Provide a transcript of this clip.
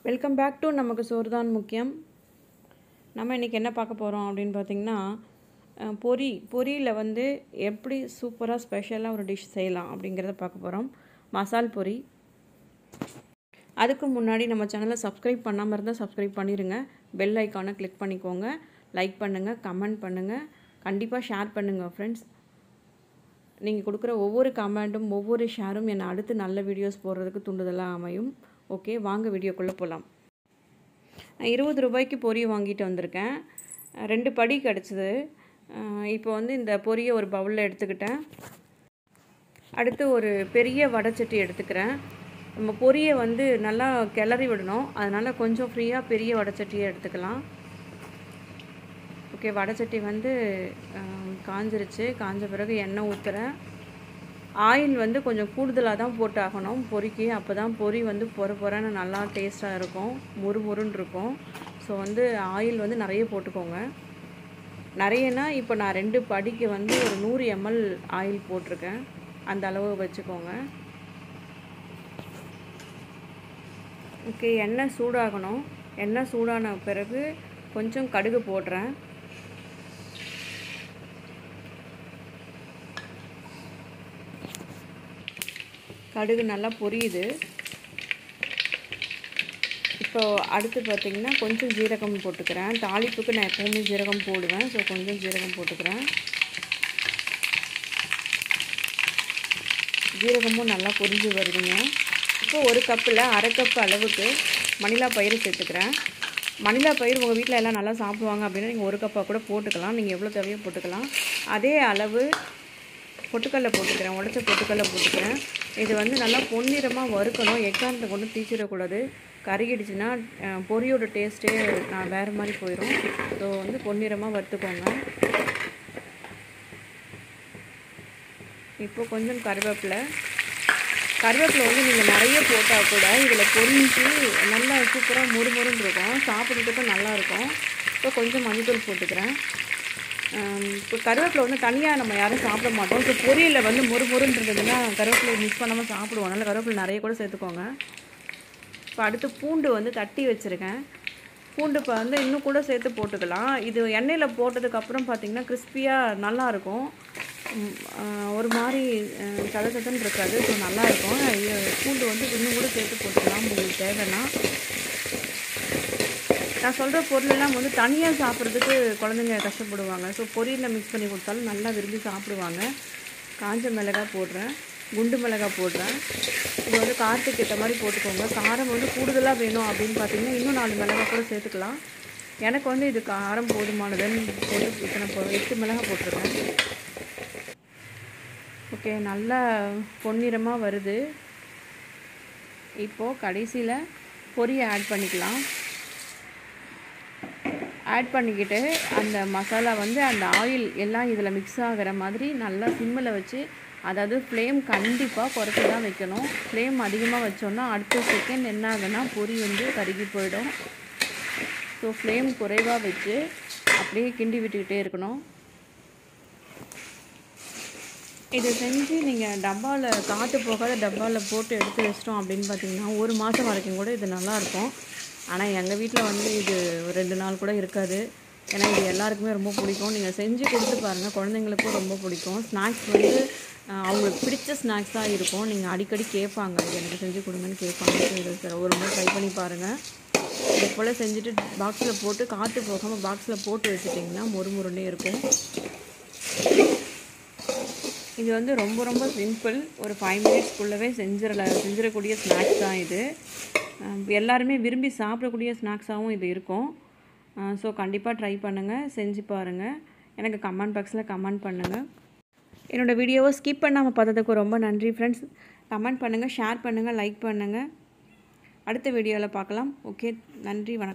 welcome back to நமக்கு சோறு தான் முக்கியம் நம்ம இன்றைக்கி என்ன பார்க்க போகிறோம் அப்படின்னு பார்த்தீங்கன்னா அஹ், பொரி பொரியில் வந்து எப்படி சூப்பராக ஸ்பெஷலாக ஒரு டிஷ் செய்யலாம் அப்படிங்கிறத பார்க்க போகிறோம் மசால் பொரி அதுக்கு முன்னாடி நம்ம சேனலை சப்ஸ்கிரைப் பண்ணாமல் இருந்தால் சப்ஸ்கிரைப் பண்ணிடுங்க பெல் ஐக்கானை கிளிக் பண்ணிக்கோங்க லைக் பண்ணுங்கள் கமெண்ட் பண்ணுங்கள் கண்டிப்பாக ஷேர் பண்ணுங்கள் ஃப்ரெண்ட்ஸ் நீங்கள் கொடுக்குற ஒவ்வொரு கமெண்ட்டும் ஒவ்வொரு ஷேரும் என்னை அடுத்து நல்ல வீடியோஸ் போடுறதுக்கு தூண்டுதலாக அமையும் ஓகே வாங்க வீடியோக்குள்ளே போகலாம் நான் இருபது ரூபாய்க்கு பொரி வாங்கிட்டு வந்திருக்கேன் அஹ் ரெண்டு படி கிடச்சிது இப்போ வந்து இந்த பொரியை ஒரு பவுலில் எடுத்துக்கிட்டேன் அடுத்து ஒரு பெரிய வடைச்சட்டி எடுத்துக்கிறேன் நம்ம பொரியை வந்து நல்லா கிளறி விடணும் அதனால் கொஞ்சம் ஃப்ரீயாக பெரிய வடைச்சட்டியை எடுத்துக்கலாம் ஓகே வடைச்சட்டி வந்து அஹ், காஞ்சிருச்சு காஞ்ச பிறகு எண்ணெய் ஊற்றுறேன் ஆயில் வந்து கொஞ்சம் கூடுதலாக தான் போட்டு ஆகணும் பொரிக்கு அப்போ தான் பொரி வந்து பொற பொறன்னு நல்லா டேஸ்ட்டாக இருக்கும் முறு முறுன்னு இருக்கும் ஸோ வந்து ஆயில் வந்து நிறைய போட்டுக்கோங்க நிறையனா இப்போ நான் ரெண்டு படிக்கு வந்து ஒரு நூறு எம்எல் ஆயில் போட்டிருக்கேன் அந்த அளவு வச்சுக்கோங்க ஓகே எண்ணெய் சூடாகணும் எண்ணெய் சூடான பிறகு கொஞ்சம் கடுகு போடுறேன் கடுகு நல்லா பொரியுது இப்போ அடுத்து பார்த்திங்கன்னா கொஞ்சம் ஜீரகம் போட்டுக்கிறேன் தாளிப்புக்கு நான் எப்போவுமே ஜீரகம் போடுவேன் ஸோ கொஞ்சம் ஜீரகம் போட்டுக்கிறேன் ஜீரகமும் நல்லா பொரிஞ்சு வருதுங்க இப்போ ஒரு கப்பில் அரை கப் அளவுக்கு மணிலா பயிறு சேர்த்துக்கிறேன் மணிலா பயிர் உங்கள் வீட்டில் எல்லாம் நல்லா சாப்பிடுவாங்க அப்படின்னா நீங்கள் ஒரு கப்பாக கூட போட்டுக்கலாம் நீங்கள் எவ்வளோ தேவையோ போட்டுக்கலாம் அதே அளவு பொட்டுக்கடலை போட்டுக்கிறேன் உடச்ச பொட்டுக்கடலை போட்டுக்கிறேன் இது வந்து நல்லா பொன்னிறமாக வறுக்கணும் எக்காரணத்தை கொண்டு தீச்சிடக்கூடாது கருகிடுச்சுன்னா அஹ், பொரியோட டேஸ்ட்டே நான் வேறு மாதிரி போயிடும் ஸோ வந்து பொன்னிறமாக வறுத்துக்கோங்க இப்போ கொஞ்சம் கருவேப்பிலை கருவேப்பிலை வந்து நீங்கள் நிறைய போட்டால் கூட இதில் பொரிஞ்சு நல்லா சூப்பராக முறுமுறுன்னு இருக்கும் சாப்பிட்றதுக்கு நல்லா இருக்கும் இப்போ கொஞ்சம் மஞ்சள் போட்டுக்கிறேன் ஆம், இப்போ கருவேப்பிலை வந்து தனியாக நம்ம யாரும் சாப்பிட மாட்டோம் இப்போ பொரியலில் வந்து முறுமுறுன்னு இருந்ததுன்னா கருவேப்பிலை மிக்ஸ் பண்ணாமல் சாப்பிடுவோம் அதனால் கருவேப்பிலை நிறைய கூட சேர்த்துக்கோங்க இப்போ அடுத்து பூண்டு வந்து தட்டி வச்சுருக்கேன் பூண்டு இப்போ வந்து இன்னும் கூட சேர்த்து போட்டுக்கலாம் இது எண்ணெயில் போட்டதுக்கப்புறம் பார்த்திங்கன்னா கிறிஸ்பியாக நல்லாயிருக்கும் ஒரு மாதிரி அஹ், சத சதன்னு இருக்காது ஸோ நல்லாயிருக்கும் இது பூண்டு வந்து இன்னும் கூட சேர்த்து போட்டுக்கலாம் உங்களுக்கு தேவைன்னா நான் சொல்கிற பொருளெல்லாம் வந்து தனியாக சாப்பிட்றதுக்கு குழந்தைங்க கஷ்டப்படுவாங்க ஸோ பொரியலில் மிக்ஸ் பண்ணி கொடுத்தாலும் நல்லா விரும்பி சாப்பிடுவாங்க காஞ்ச மிளகாய் போடுறேன் குண்டு மிளகாய் போடுறேன் இது வந்து காரத்துக்கு ஏற்ற மாதிரி போட்டுக்கோங்க காரம் வந்து கூடுதலாக வேணும் அப்படின்னு பார்த்தீங்கன்னா இன்னும் நாலு மிளகாய் கூட சேர்த்துக்கலாம் எனக்கு வந்து இது காரம் போதுமானதுன்னு போட்டு இத்தனை போ எட்டு மிளகாய் போட்டிருக்கேன் ஓகே நல்லா பொன்னிறமாக வருது இப்போது கடைசியில் பொரியை ஆட் பண்ணிக்கலாம் ஆட் பண்ணிக்கிட்டு அந்த மசாலா வந்து அந்த ஆயில் எல்லாம் இதில் மிக்ஸ் ஆகிற மாதிரி நல்லா சிம்மில் வச்சு அதாவது ஃப்ளேம் கண்டிப்பாக குறைச்சி தான் வைக்கணும் ஃப்ளேம் அதிகமாக வச்சோன்னா அடுத்த செகண்ட் என்ன ஆகுன்னா பொரி வந்து கருகி போயிடும் ஸோ ஃப்ளேம் குறைவாக வச்சு அப்படியே கிண்டி விட்டுக்கிட்டே இருக்கணும் இது செஞ்சு நீங்கள் டப்பாவில் காற்று போகாத டப்பாவில் போட்டு எடுத்து வச்சிட்டோம் அப்படின்னு பார்த்தீங்கன்னா ஒரு மாதம் வரைக்கும் கூட இது நல்லாயிருக்கும் ஆனால் எங்கள் வீட்டில் வந்து இது ஒரு ரெண்டு நாள் கூட இருக்காது ஏன்னா இது எல்லாருக்குமே ரொம்ப பிடிக்கும் நீங்கள் செஞ்சு கொடுத்து பாருங்கள் குழந்தைங்களுக்கும் ரொம்ப பிடிக்கும் ஸ்நாக்ஸ் வந்து அஹ், அவங்களுக்கு பிடிச்ச ஸ்நாக்ஸாக இருக்கும் நீங்கள் அடிக்கடி கேட்பாங்க இது எனக்கு செஞ்சு கொடுங்கன்னு கேட்பாங்க ஸோ இதை சரி ஒரு முறை ட்ரை பண்ணி பாருங்கள் இது போல் செஞ்சுட்டு பாக்ஸில் போட்டு காற்று போகாமல் பாக்ஸில் போட்டு வச்சுட்டிங்கன்னா மொறு மொறுன்னே இருக்கும் இது வந்து ரொம்ப ரொம்ப சிம்பிள் ஒரு ஃபைவ் மினிட்ஸ்க்குள்ளவே செஞ்சிடல செஞ்சிடக்கூடிய ஸ்நாக்ஸ் தான் இது அஹ் எல்லாருமே விரும்பி சாப்பிடக்கூடிய ஸ்நாக்ஸாகவும் இது இருக்கும் ஸோ கண்டிப்பாக ட்ரை பண்ணுங்கள் செஞ்சு பாருங்கள் எனக்கு கமெண்ட் பாக்ஸில் கமெண்ட் பண்ணுங்கள் என்னோடய வீடியோவை ஸ்கிப் பண்ணாமல் பார்த்ததுக்கு ரொம்ப நன்றி ஃப்ரெண்ட்ஸ் கமெண்ட் பண்ணுங்கள் ஷேர் பண்ணுங்கள் லைக் பண்ணுங்கள் அடுத்த வீடியோவில் பார்க்கலாம் ஓகே நன்றி வணக்கம்